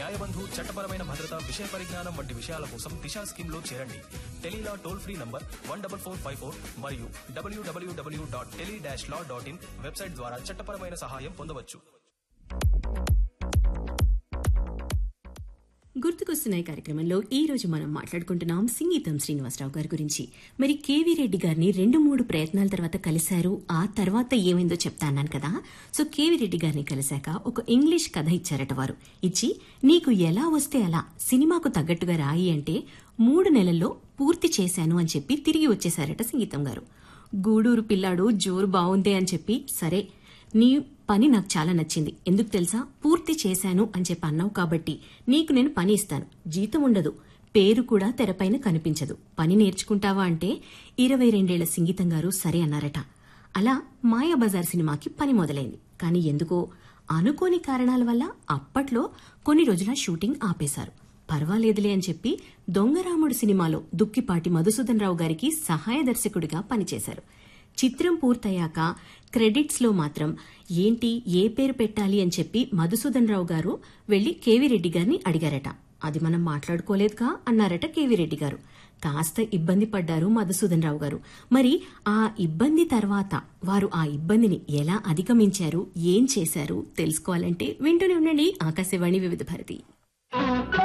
న్యాయబంధు చట్టపరమైన భద్రత విషయ పరిజ్ఞానం వంటి విషయాల కోసం దిశా స్కీమ్ లో చేరండి tele law toll free number one double four five four మరియు W W W dot tele dash law dot in website ద్వారా చట్టపరమైన సహాయం పొందవచ్చు గుర్తుకొస్తున్నాయి కార్యక్రమంలో ఈ రోజు మనం మాట్లాడుకుంటున్నాం సింగీతం శ్రీనివాసరావు గారి గురించి మరి కేవీ రెడ్డి గారిని రెండు మూడు ప్రయత్నాల తర్వాత కలిశారు ఆ తర్వాత ఏమైందో చెప్తాన్నాను కదా సో కేవీ రెడ్డి గారిని కలిశాక ఒక ఇంగ్లీష్ కథ ఇచ్చారట వారు ఇచ్చి నీకు ఎలా వస్తే అలా సినిమాకు తగ్గట్టుగా రాయి అంటే మూడు నెలల్లో పూర్తి చేశాను అని చెప్పి తిరిగి వచ్చేశారట సంగీతం గారు గూడూరు పిల్లాడు జోరు బాగుందే అని చెప్పి సరే నీ పని నాకు చాలా నచ్చింది ఎందుకు తెలుసా పూర్తి చేశాను అని చెప్పి అన్నావు కాబట్టి నీకు నేను పని ఇస్తాను జీతం ఉండదు పేరు కూడా తెరపైన కనిపించదు పని నేర్చుకుంటావా అంటే ఇరవై రెండేళ్ల సంగీతం గారు సరే అన్నారట అలా మాయాబజార్ సినిమాకి పని మొదలైంది కానీ ఎందుకో అనుకోని కారణాల వల్ల అప్పట్లో కొన్ని రోజుల షూటింగ్ ఆపేశారు పర్వాలేదులే అని చెప్పి దొంగరాముడు సినిమాలో దుక్కిపాటి మధుసూదన్ రావు గారికి సహాయ దర్శకుడిగా పనిచేశారు చిత్రం పూర్తయ్యాక క్రెడిట్స్ లో మాత్రం ఏంటి ఏ పేరు పెట్టాలి అని చెప్పి మధుసూదన్ రావు గారు వెళ్లి కేవీ రెడ్డి గారిని అడిగారట అది మనం మాట్లాడుకోలేదుగా అన్నారట కేవీ రెడ్డి గారు కాస్త ఇబ్బంది పడ్డారు మధుసూదన్ రావు గారు మరి ఆ ఇబ్బంది తర్వాత వారు ఆ ఇబ్బందిని ఎలా అధిగమించారు ఏం చేశారు తెలుసుకోవాలంటే వింటూనే ఉండండి ఆకాశవాణి వివిధ భారతి